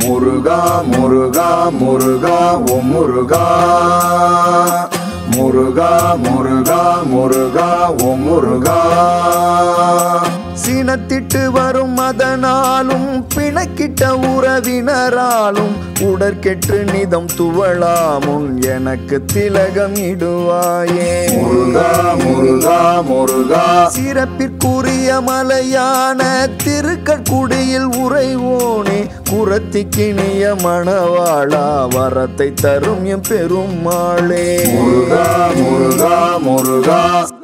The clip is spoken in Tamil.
முருகா முருகா முருகா ஓ முருகா முருகா முருகா முருகா ஓ முருகா சினத்திட்டு வரும் அதனாலும் பிணக்கிட்ட உறவினராலும் உடற்கெற்று நிதம் துவளாமுன் எனக்கு திலகம் இடுவாயே முருகா முருகா முருகா சிறப்பிற்குரிய மலையான திருக்கற்குடியில் உறைவோனே குரத்திக்கினிய மணவாளா வரத்தை தரும் எம் பெருமாளே முருகா முருகா முருகா